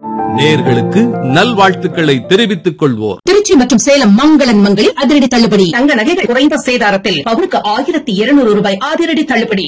நேர்களுக்கு நல்வாழ்த்துக்களை தெரிவித்துக் கொள்வோர் திருச்சி மற்றும் சேலம் மங்களன் மங்களில் அதிரடி தள்ளுபடி தங்க நகைகள் குறைந்த சேதாரத்தில் பவுனுக்கு ஆயிரத்தி இருநூறு ரூபாய் அதிரடி தள்ளுபடி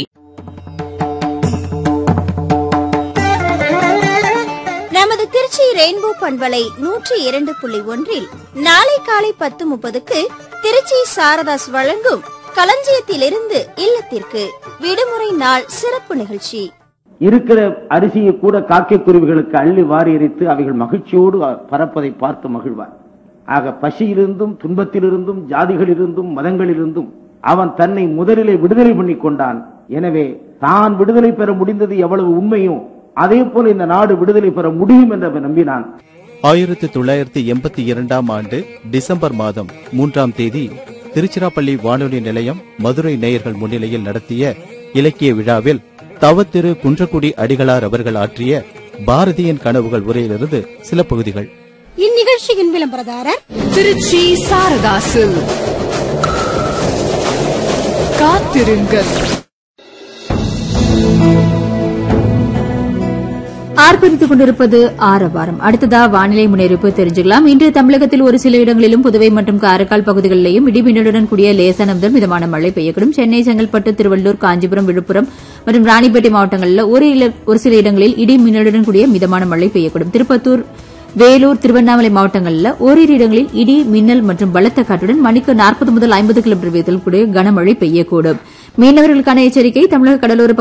நமது திருச்சி ரெயின்போ பண்பலை நூற்றி இரண்டு புள்ளி ஒன்றில் நாளை காலை பத்து முப்பதுக்கு திருச்சி சாரதாஸ் வழங்கும் களஞ்சியத்திலிருந்து இல்லத்திற்கு விடுமுறை நாள் சிறப்பு நிகழ்ச்சி இருக்கிற அரிசியை கூட காக்கை குருவிகளுக்கு அள்ளி வாரி எரித்து அவைகள் மகிழ்ச்சியோடு பறப்பதை பார்த்து மகிழ்வார் ஆக பசியிலிருந்தும் துன்பத்திலிருந்தும் ஜாதிகளிலிருந்தும் மதங்களிலிருந்தும் அவன் தன்னை முதலிலே விடுதலை பண்ணி கொண்டான் எனவே தான் விடுதலை பெற முடிந்தது எவ்வளவு உண்மையோ அதே போல இந்த நாடு விடுதலை பெற முடியும் என்று அவன் நம்பினான் ஆயிரத்தி தொள்ளாயிரத்தி எண்பத்தி இரண்டாம் ஆண்டு டிசம்பர் மாதம் மூன்றாம் தேதி திருச்சிராப்பள்ளி வானொலி நிலையம் மதுரை நேயர்கள் முன்னிலையில் நடத்திய இலக்கிய விழாவில் தவத்திரு குன்றக்குடி அடிகளார் அவர்கள் ஆற்றிய பாரதியின் கனவுகள் உரையிலிருந்து சில பகுதிகள் இந்நிகழ்ச்சியின் விளம்பரதாரர் திருச்சி சாரதாசு காத்திருங்கள் ஆர்ப்பரித்துக் கொண்டிருப்பது ஆரவாரம் அடுத்ததா வானிலை முன்னறிவிப்பு தெரிஞ்சுக்கலாம் இன்று தமிழகத்தில் ஒரு சில இடங்களிலும் புதுவை மற்றும் காரைக்கால் பகுதிகளிலேயும் இடிமின்னலுடன் கூடிய லேசான முதல் மிதமான மழை பெய்யக்கூடும் சென்னை செங்கல்பட்டு திருவள்ளூர் காஞ்சிபுரம் விழுப்புரம் மற்றும் ராணிப்பேட்டை மாவட்டங்களில் ஒரு இல- ஒரு சில இடங்களில் இடி மின்னலுடன் கூடிய மிதமான மழை பெய்யக்கூடும் திருப்பத்தூர் வேலூர் திருவண்ணாமலை மாவட்டங்களில் ஓரிரு இடங்களில் இடி மின்னல் மற்றும் பலத்த காற்றுடன் மணிக்கு நாற்பது முதல் ஐம்பது கிலோமீட்டர் வேகத்தில் கூடிய கனமழை பெய்யக்கூடும் மீனவர்களுக்கான எச்சரிக்கை தமிழக கடலோர